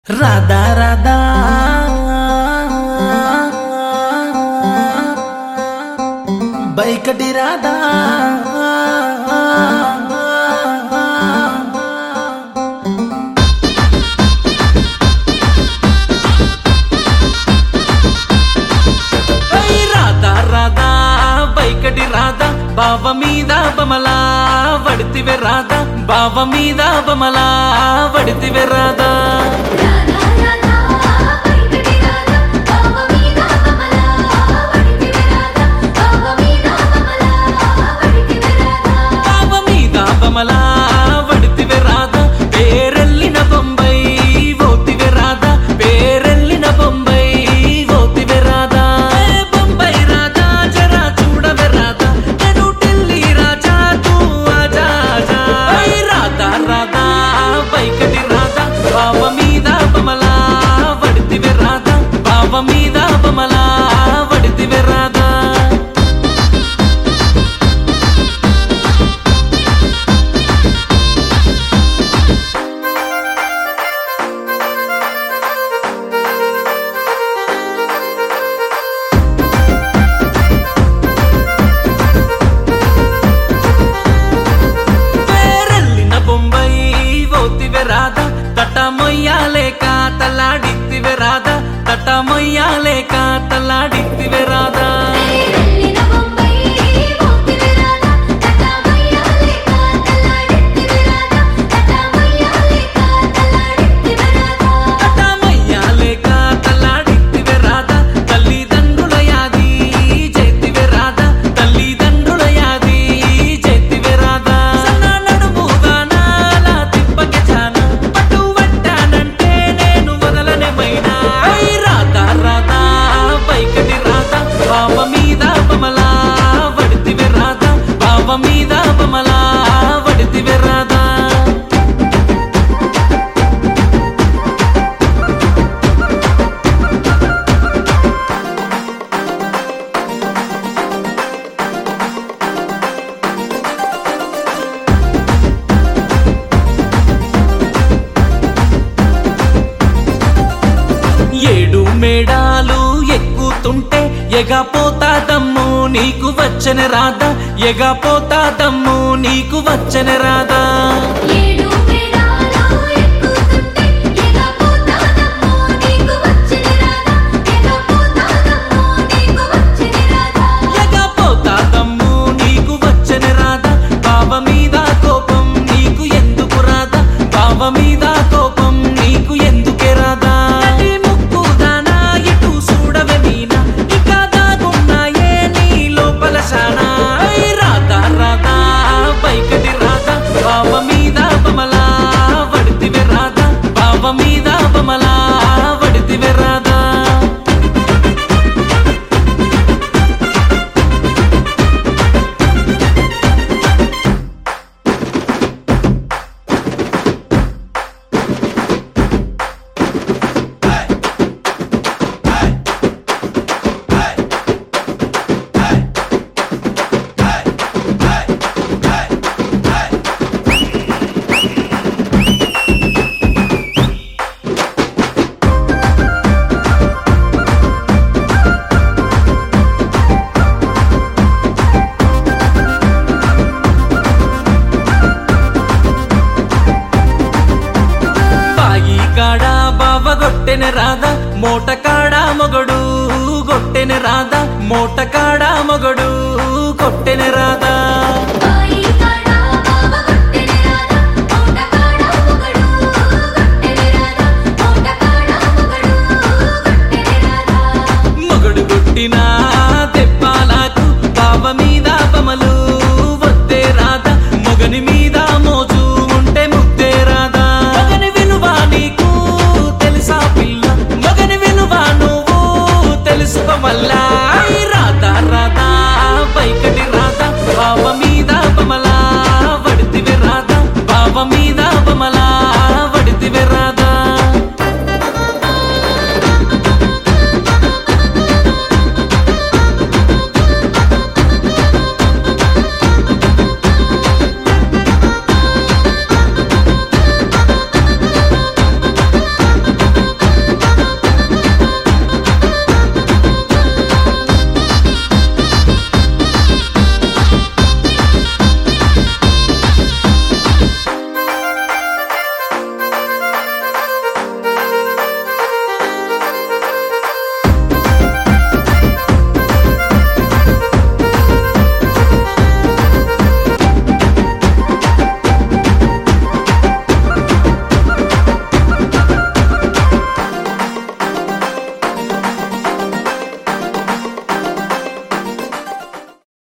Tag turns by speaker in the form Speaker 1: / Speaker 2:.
Speaker 1: రాధా రాధా బైకటి రాధా ఐ రాధా రాధా బైకటి రాధా బావ మీద బమలా వడితివే రాధా బావ మీద బమలా వడితివే రాధా
Speaker 2: రాధా రాధా వెంకటి రాధా బావ మీద కమలా వడితివే రాధా బావ మీద కమలా వడితివే రాధా
Speaker 1: బావ మీద బమలా వడితివే రాధా పేరెల్లిన బొంబై ఓతివే రాధా పేరెల్లిన బొంబై ఓతివే రాధా ఏ బొంబై రాధా జరా చూడవే రాధా నేను ఢిల్లీ రాజా తూ ఆజా ఆజా ఐ రాధా రాధా బైకటి రాధా బావ మీద బమలా వడితివే రాధా బావ మీద బమలా వడితివే రాధా పేరెల్లిన బొంబై ఓతివే రాధా తట మొయ్యాలేక తల్లాడిత్తివే రాధా తట మొయ్యాలేక తల్లాడిత్తివే రాధా
Speaker 2: వెళ్ళిన బొంబై మోతివే రాధా తటమయ్యాలే కాతలాడితివే రాధా తటమయ్యాలే కాతలాడితివే రాధా
Speaker 1: తట మొయ్యాలేక తల్లాడిత్తివే రాధా తల్లిదండ్రుల యాది చేతివే రాధా తల్లిదండ్రుల యాది చేతివే రాధా సన్న నడుముగానా అలా తిప్పకే చానా పట్టు పట్టానంటే నేను వదలనేమైనా ఐ రాధా రాధా బైకటి రాధా బావ మీద బమలా వడితివే రాధా బావ మీద బమలా వడితివే రాధా ఏడు మేడాలు ఎక్కుతుంటే ఎగపోతా దమ్ము నీకు వచ్చని రాదా ఎగపోతా దమ్ము నీకు వచ్చని రాదా
Speaker 2: ఏడు మేడాలు ఎక్కుతుంటే ఎగపోతాదమ్మో నీకు వచ్చిన రాధా ఎగపోతాదమ్మో నీకు వచ్చిన రాధా
Speaker 1: ఎగపోతా దమ్ము నీకు వచ్చని రాదా బావ మీద కోపం నీకు ఎందుకు రాదా బావ మీద కోపం నీకు ఎందుకే రాదా నడి ముక్కు దానా ఇటు చూడవే మీనా ఇక దాగున్నాయే నీ లోపల శానా ఐ రాధా రాధా బైకటి రాధా బావ మీద బమలా వడితివే రాధా బావ మీద బమలా వడితివే రాధా బాయి కాడ బావ గొట్టెన రాధా మోట కాడ మొగడు గొట్టెన రాధా మోట కాడ మొగడు కొట్టెన రాధా